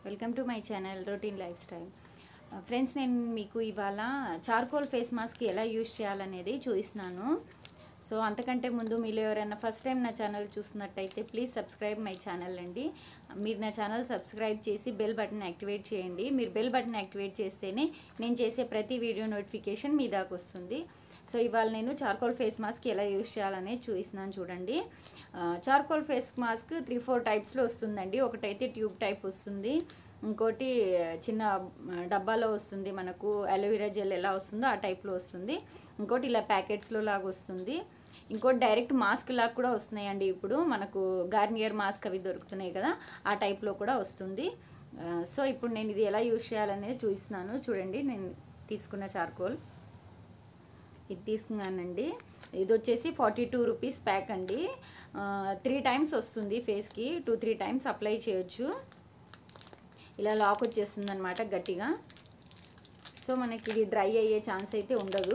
welcome to my channel routine lifestyle friends నేను మీకు ఇవాళ చార్కోల్ ఫేస్ మాస్క్ ఎలా యూజ్ చేయాలనేది చూపిస్తున్నాను సో అంతకంటే ముందు మీరు ఎవరైనా ఫస్ట్ టైం నా ఛానల్ చూస్తున్నట్టయితే ప్లీజ్ సబ్స్క్రైబ్ మై ఛానల్ అండి మీరు నా ఛానల్ సబ్స్క్రైబ్ చేసి బెల్ బటన్ యాక్టివేట్ చేయండి మీరు బెల్ బటన్ యాక్టివేట్ చేస్తేనే నేను చేసే ప్రతి వీడియో నోటిఫికేషన్ మీ దాకా వస్తుంది సో ఇవాళ నేను చార్కోల్ ఫేస్ మాస్క్ ఎలా యూజ్ చేయాలనేది చూపిస్తున్నాను చూడండి ఆ, charcoal face mask three four టైప్స్లో వస్తుందండి ఒకటైతే ట్యూబ్ టైప్ వస్తుంది ఇంకోటి చిన్న ఆ, డబ్బాలో వస్తుంది మనకు అలోవెరా జెల్ ఎలా వస్తుందో ఆ టైప్లో వస్తుంది ఇంకోటి ఇలా ప్యాకెట్స్లో లాగా వస్తుంది ఇంకోటి డైరెక్ట్ మాస్క్ లాగా కూడా వస్తున్నాయండి ఇప్పుడు మనకు గార్నియర్ మాస్క్ అవి దొరుకుతున్నాయి కదా ఆ టైప్లో కూడా వస్తుంది ఆ, సో ఇప్పుడు నేను ఇది ఎలా యూజ్ చేయాలనేది చూపిస్తున్నాను చూడండి నేను తీసుకున్న చార్కోల్ ఇది తీసుకున్నానండి ఇది వచ్చేసి ఫార్టీ టూ రూపీస్ ప్యాక్ అండి త్రీ టైమ్స్ వస్తుంది ఫేస్కి టూ త్రీ టైమ్స్ అప్లై చేయొచ్చు ఇలా లాక్ వచ్చేస్తుంది అనమాట గట్టిగా సో మనకి ఇది డ్రై అయ్యే ఛాన్స్ అయితే ఉండదు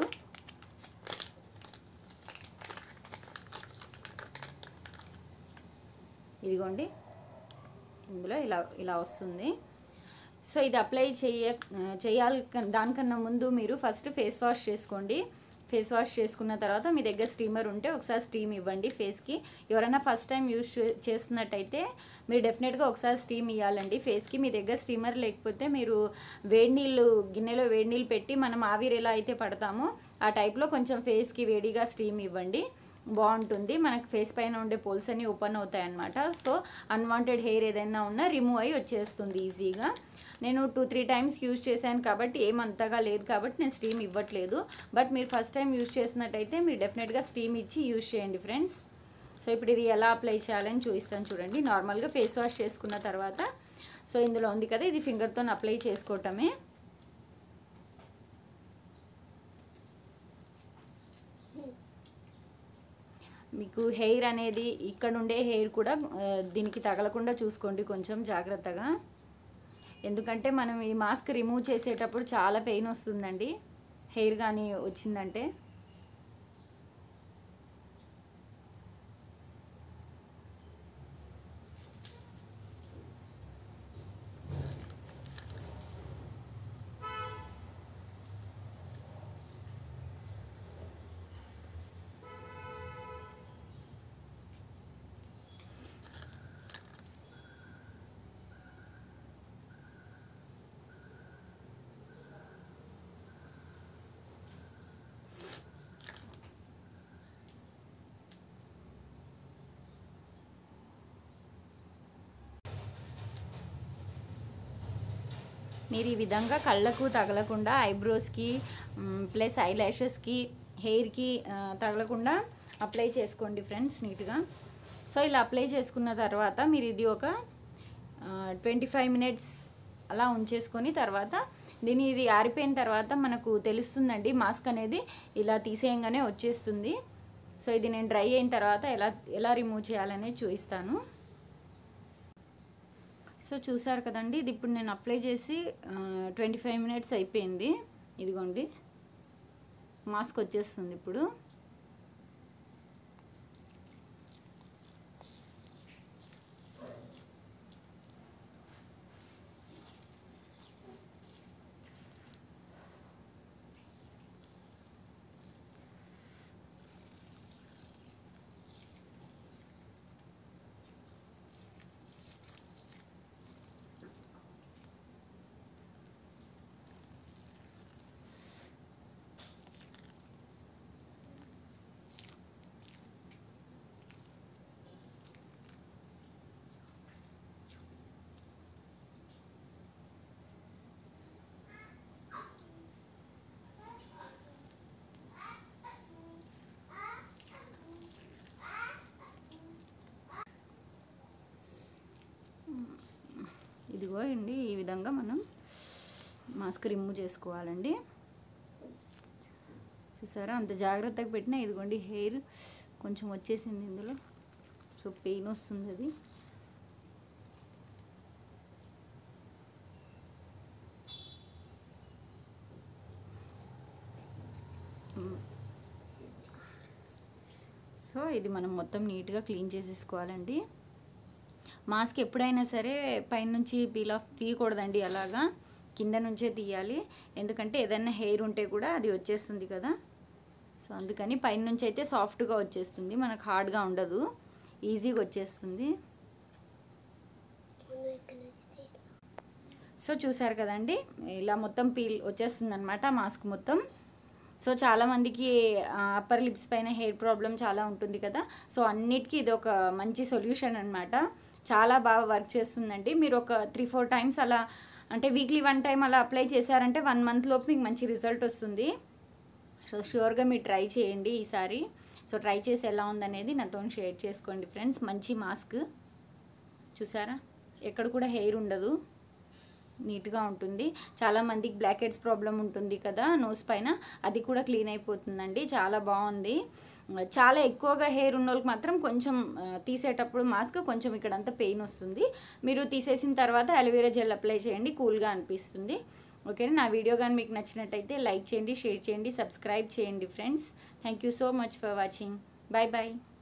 ఇదిగోండి ఇందులో ఇలా ఇలా వస్తుంది సో ఇది అప్లై చేయ చేయాలి కన్- దానికన్నా ముందు మీరు ఫస్ట్ ఫేస్ వాష్ చేసుకోండి ఫేస్ వాష్ చేసుకున్న తర్వాత మీ దగ్గర స్టీమర్ ఉంటే ఒకసారి స్టీమ్ ఇవ్వండి ఫేస్కి ఎవరైనా ఫస్ట్ టైం యూజ్ చేస్తున్నట్టయితే మీరు డెఫినెట్గా ఒకసారి స్టీమ్ ఇవ్వాలండి ఫేస్కి మీ దగ్గర స్టీమర్ లేకపోతే మీరు వేడి నీళ్ళు గిన్నెలో వేడి నీళ్ళు పెట్టి మనం ఆవిరి ఎలా అయితే పడతామో ఆ టైప్లో కొంచెం ఫేస్కి వేడిగా స్టీమ్ ఇవ్వండి బాగుంటుంది మనకు ఫేస్ పైన ఉండే పోల్స్ అన్ని ఓపెన్ అవుతాయి అన్నమాట సో అన్వాంటెడ్ హెయిర్ ఏదైనా ఉన్నా రిమూవ్ అయ్యి వచ్చేస్తుంది ఈజీగా నేను టూ త్రీ టైమ్స్ యూజ్ చేశాను కాబట్టి ఏమంతగా లేదు కాబట్టి నేను స్టీమ్ ఇవ్వట్లేదు బట్ మీరు ఫస్ట్ టైం యూజ్ చేసినట్టయితే మీరు డెఫినెట్గా స్టీమ్ ఇచ్చి యూజ్ చేయండి ఫ్రెండ్స్ సో ఇప్పుడు ఇది ఎలా అప్లై చేయాలని చూపిస్తాను చూడండి నార్మల్గా ఫేస్ వాష్ చేసుకున్న తర్వాత సో ఇందులో ఉంది కదా ఇది ఫింగర్తో అప్లై చేసుకోవటమే మీకు హెయిర్ అనేది ఇక్కడ ఉండే హెయిర్ కూడా ఆ, దీనికి తగలకుండా చూసుకోండి కొంచెం జాగ్రత్తగా ఎందుకంటే మనం ఈ మాస్క్ రిమూవ్ చేసేటప్పుడు చాలా పెయిన్ వస్తుందండి హెయిర్ కానీ వచ్చిందంటే మీరు ఈ విధంగా కళ్ళకు తగలకుండా ఐబ్రోస్కి ప్లస్ ఐ ల్యాషెస్కి హెయిర్కి తగలకుండా అప్లై చేసుకోండి ఫ్రెండ్స్ నీట్గా సో ఇలా అప్లై చేసుకున్న తర్వాత మీరు ఇది ఒక ట్వంటీ ఫైవ్ మినిట్స్ అలా ఉంచేసుకొని తర్వాత దీని ఇది ఆరిపోయిన తర్వాత మనకు తెలుస్తుందండి మాస్క్ అనేది ఇలా తీసేయంగానే వచ్చేస్తుంది సో ఇది నేను డ్రై అయిన తర్వాత ఎలా ఎలా రిమూవ్ చేయాలనేది చూపిస్తాను సో చూసారు కదండి ఇది ఇప్పుడు నేను అప్లై చేసి ట్వంటీ ఫైవ్ మినిట్స్ అయిపోయింది ఇదిగోండి మాస్క్ వచ్చేస్తుంది ఇప్పుడు ఇదిగో అండి ఈ విధంగా మనం మాస్క్ రిమూవ్ చేసుకోవాలండి చూసారా అంత జాగ్రత్తగా పెట్టినా ఇదిగోండి హెయిర్ కొంచెం వచ్చేసింది ఇందులో సో పెయిన్ వస్తుంది అది సో ఇది మనం మొత్తం నీట్గా క్లీన్ చేసేసుకోవాలండి మాస్క్ ఎప్పుడైనా సరే పైనుంచి పీల్ ఆఫ్ తీయకూడదండి అలాగా కింద నుంచే తీయాలి ఎందుకంటే ఏదైనా హెయిర్ ఉంటే కూడా అది వచ్చేస్తుంది కదా సో అందుకని పైనుంచి అయితే సాఫ్ట్గా వచ్చేస్తుంది మనకు హార్డ్గా ఉండదు ఈజీగా వచ్చేస్తుంది సో చూసారు కదండి ఇలా మొత్తం పీల్ వచ్చేస్తుంది అనమాట మాస్క్ మొత్తం సో చాలామందికి అప్పర్ లిప్స్ పైన హెయిర్ ప్రాబ్లం చాలా ఉంటుంది కదా సో అన్నిటికీ ఇది ఒక మంచి సొల్యూషన్ అనమాట చాలా బాగా వర్క్ చేస్తుందండి మీరు ఒక త్రీ ఫోర్ టైమ్స్ అలా అంటే వీక్లీ వన్ టైం అలా అప్లై చేశారంటే వన్ మంత్ లోపు మీకు మంచి రిజల్ట్ వస్తుంది సో షూర్గా మీరు ట్రై చేయండి ఈసారి సో ట్రై చేసి ఎలా ఉందనేది నాతో షేర్ చేసుకోండి ఫ్రెండ్స్ మంచి మాస్క్ చూసారా ఎక్కడ కూడా హెయిర్ ఉండదు నీట్గా ఉంటుంది చాలామందికి బ్లాక్ హెడ్స్ ప్రాబ్లం ఉంటుంది కదా నోస్ పైన అది కూడా క్లీన్ అయిపోతుందండి చాలా బాగుంది చాలా ఎక్కువగా హెయిర్ ఉన్న వాళ్ళకి మాత్రం కొంచెం ఆ, తీసేటప్పుడు మాస్క్ కొంచెం ఇక్కడంతా పెయిన్ వస్తుంది మీరు తీసేసిన తర్వాత అలోవెరా జెల్ అప్లై చేయండి కూల్గా అనిపిస్తుంది ఓకే నా వీడియో కానీ మీకు నచ్చినట్టయితే లైక్ చేయండి షేర్ చేయండి సబ్స్క్రైబ్ చేయండి friends thank you so much for watching bye bye